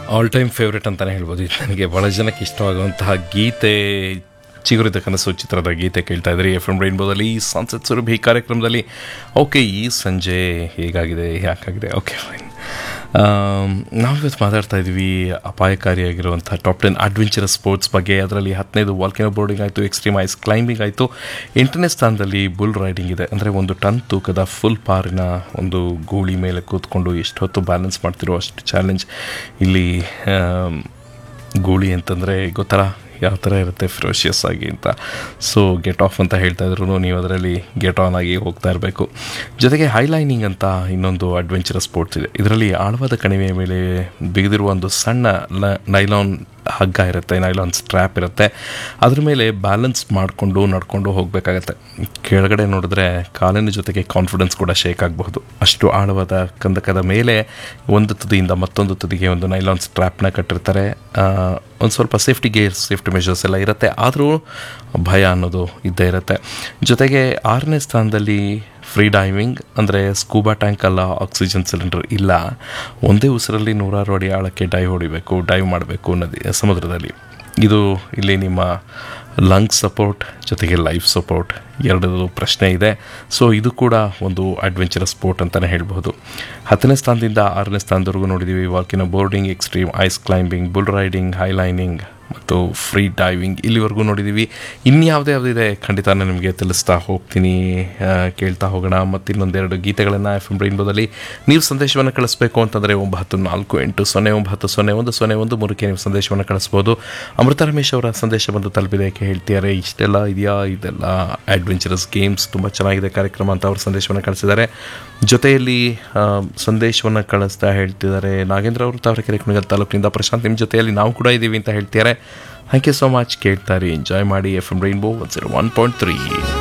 all time favourite ಅಂತಲೇ ಹೇಳ್ಬೋದು ಇದು ನನಗೆ ಭಾಳ ಜನಕ್ಕೆ ಇಷ್ಟವಾಗುವಂತಹ ಗೀತೆ ಚಿಗುರಿದ ಕನಸು ಚಿತ್ರದ ಗೀತೆ ಕೇಳ್ತಾ ಇದ್ರಿ ಎಫ್ ಎಮ್ ರೈನ್ಬೋದಲ್ಲಿ ಸಂಸತ್ ಸುರಭಿ ಕಾರ್ಯಕ್ರಮದಲ್ಲಿ ಓಕೆ ಈ ಸಂಜೆ ಹೇಗಾಗಿದೆ ಯಾಕಾಗಿದೆ ಓಕೆ ಫೈನ್ ನಾವಿವತ್ತು ಮಾತಾಡ್ತಾ ಇದ್ವಿ ಅಪಾಯಕಾರಿಯಾಗಿರುವಂಥ ಟಾಪ್ ಟೆನ್ ಅಡ್ವೆಂಚರಸ್ ಸ್ಪೋರ್ಟ್ಸ್ ಬಗ್ಗೆ ಅದರಲ್ಲಿ ಹತ್ತನೇದು ವಾಲ್ಕಿನೋ ಬೋರ್ಡಿಂಗ್ ಆಯಿತು ಎಕ್ಸ್ಟ್ರೀಮ್ ಐಸ್ ಕ್ಲೈಂಬಿಂಗ್ ಆಯಿತು ಎಂಟನೇ ಸ್ಥಾನದಲ್ಲಿ ಬುಲ್ ರೈಡಿಂಗ್ ಇದೆ ಅಂದರೆ ಒಂದು ಟನ್ ತೂಕದ ಫುಲ್ ಪಾರಿನ ಒಂದು ಗೂಳಿ ಮೇಲೆ ಕೂತ್ಕೊಂಡು ಎಷ್ಟು ಹೊತ್ತು ಬ್ಯಾಲೆನ್ಸ್ ಮಾಡ್ತಿರೋ ಅಷ್ಟು ಚಾಲೆಂಜ್ ಇಲ್ಲಿ ಆಮ್, ಗೂಳಿ ಅಂತಂದರೆ ಗೊತ್ತಲ್ಲ ಯಾವ ಥರ ಇರುತ್ತೆ ಫ್ರೋಷಿಯಸ್ ಆಗಿ ಅಂತ ಸೊ ಗೆಟ್ ಆಫ್ ಅಂತ ಹೇಳ್ತಾ ಇದ್ರು ನೀವು ಅದರಲ್ಲಿ ಗೆಟ್ ಆನ್ ಆಗಿ ಹೋಗ್ತಾ ಇರಬೇಕು ಜೊತೆಗೆ ಹೈಲೈನಿಂಗ್ ಅಂತ ಇನ್ನೊಂದು ಅಡ್ವೆಂಚರಸ್ ಸ್ಪೋರ್ಟ್ಸ್ ಇದೆ ಇದರಲ್ಲಿ ಆಳವಾದ ಕಣಿವೆಯ ಮೇಲೆ ಬಿಗಿದಿರುವ ಒಂದು ಸಣ್ಣ ಲ ನೈಲಾನ್ ಹಗ್ಗ ಇರುತ್ತೆ ನೈಲಾನ್ ಸ್ಟ್ರ್ಯಾಪ್ ಇರುತ್ತೆ ಅದ್ರ ಮೇಲೆ ಬ್ಯಾಲೆನ್ಸ್ ಮಾಡಿಕೊಂಡು ನಡ್ಕೊಂಡು ಹೋಗಬೇಕಾಗತ್ತೆ ಕೆಳಗಡೆ ನೋಡಿದ್ರೆ ಕಾಲಿನ ಜೊತೆಗೆ ಕಾನ್ಫಿಡೆನ್ಸ್ ಕೂಡ ಶೇಕ್ ಆಗಬಹುದು ಅಷ್ಟು ಆಳವಾದ ಕಂದಕದ ಮೇಲೆ ಒಂದು ತುದಿಯಿಂದ ಮತ್ತೊಂದು ತುದಿಗೆ ಒಂದು ನೈಲಾನ್ ಸ್ಟ್ರ್ಯಾಪ್ನ ಕಟ್ಟಿರ್ತಾರೆ ಒಂದು ಸ್ವಲ್ಪ ಸೇಫ್ಟಿ ಗೇರ್ ಸೇಫ್ಟಿ ಮೆಷರ್ಸ್ ಎಲ್ಲ ಇರುತ್ತೆ ಆದರೂ ಭಯ ಅನ್ನೋದು ಇದ್ದೇ ಇರುತ್ತೆ ಜೊತೆಗೆ ಆರನೇ ಸ್ಥಾನದಲ್ಲಿ ಫ್ರೀ ಡೈವಿಂಗ್ ಅಂದರೆ ಸ್ಕೂಬಾ ಟ್ಯಾಂಕ್ ಅಲ್ಲ ಆಕ್ಸಿಜನ್ ಸಿಲಿಂಡರ್ ಇಲ್ಲ ಒಂದೇ ಉಸಿರಲ್ಲಿ ನೂರಾರು ಅಡಿ ಆಳಕ್ಕೆ ಡೈವ್ ಹೊಡಿಬೇಕು ಡೈವ್ ಮಾಡಬೇಕು ನದಿ ಸಮುದ್ರದಲ್ಲಿ ಇದು ಇಲ್ಲಿ ನಿಮ್ಮ ಲಂಗ್ ಸಪೋರ್ಟ್ ಜೊತೆಗೆ ಲೈಫ್ ಸಪೋರ್ಟ್ ಎರಡದು ಪ್ರಶ್ನೆ ಇದೆ ಸೊ ಇದು ಕೂಡ ಒಂದು ಅಡ್ವೆಂಚರಸ್ ಸ್ಪೋರ್ಟ್ ಅಂತಲೇ ಹೇಳ್ಬೋದು ಹತ್ತನೇ ಸ್ಥಾನದಿಂದ ಆರನೇ ಸ್ಥಾನದವರೆಗೂ ನೋಡಿದ್ದೀವಿ volcano boarding extreme ice climbing bull riding highlining ಮತ್ತು ಫ್ರೀ ಡೈವಿಂಗ್ ಇಲ್ಲಿವರೆಗೂ ನೋಡಿದ್ದೀವಿ ಇನ್ಯಾವುದೇ ಯಾವುದಿದೆ ಖಂಡಿತ ನಾನು ನಿಮಗೆ ತಿಳಿಸ್ತಾ ಹೋಗ್ತೀನಿ ಆ, ಕೇಳ್ತಾ ಹೋಗೋಣ ಮತ್ತು ಇನ್ನೊಂದೆರಡು ಗೀತೆಗಳನ್ನು ಎಫ್ ಎಂ ರೈನ್ಬೋದಲ್ಲಿ ನೀವು ಸಂದೇಶವನ್ನು ಕಳಿಸ್ಬೇಕು ಅಂತಂದರೆ ಒಂಬತ್ತು ನಾಲ್ಕು ಎಂಟು ಸೊನ್ನೆ ಒಂಬತ್ತು ಸೊನ್ನೆ ಒಂದು ಸೊನ್ನೆ ಒಂದು ಮೂರಕ್ಕೆ ನೀವು ಸಂದೇಶವನ್ನು ಕಳಿಸ್ಬೋದು ಅಮೃತ ರಮೇಶ್ ಅವರ ಸಂದೇಶ ಬಂದು ತಲುಪಿದೆ ಯಾಕೆ ಹೇಳ್ತಿದ್ದಾರೆ ಇಷ್ಟೆಲ್ಲ ಇದೆಯಾ ಇದೆಲ್ಲ ಅಡ್ವೆಂಚರಸ್ ಗೇಮ್ಸ್ ತುಂಬ ಚೆನ್ನಾಗಿದೆ ಕಾರ್ಯಕ್ರಮ ಅಂತ ಅವರು ಸಂದೇಶವನ್ನು ಕಳಿಸಿದ್ದಾರೆ ಜೊತೆಯಲ್ಲಿ ಆ, ಸಂದೇಶವನ್ನು ಕಳಿಸ್ತಾ ಹೇಳ್ತಿದ್ದಾರೆ ನಾಗೇಂದ್ರ ಅವರು ತಾವರೆಕೆರೆ ಕುಣಿಗಲ್ ತಾಲೂಕಿನಿಂದ ಪ್ರಶಾಂತ್ ನಿಮ್ಮ ಜೊತೆಯಲ್ಲಿ ನಾವು ಕೂಡ ಇದ್ದೀವಿ ಅಂತ ಹೇಳ್ತಿದ್ದಾರೆ ಥ್ಯಾಂಕ್ ಯು ಸೋ ಮಚ್ ಕೇಳ್ತಾರೆ ಎಂಜಾಯ್ ಮಾಡಿ F M Rainbow one zero one point three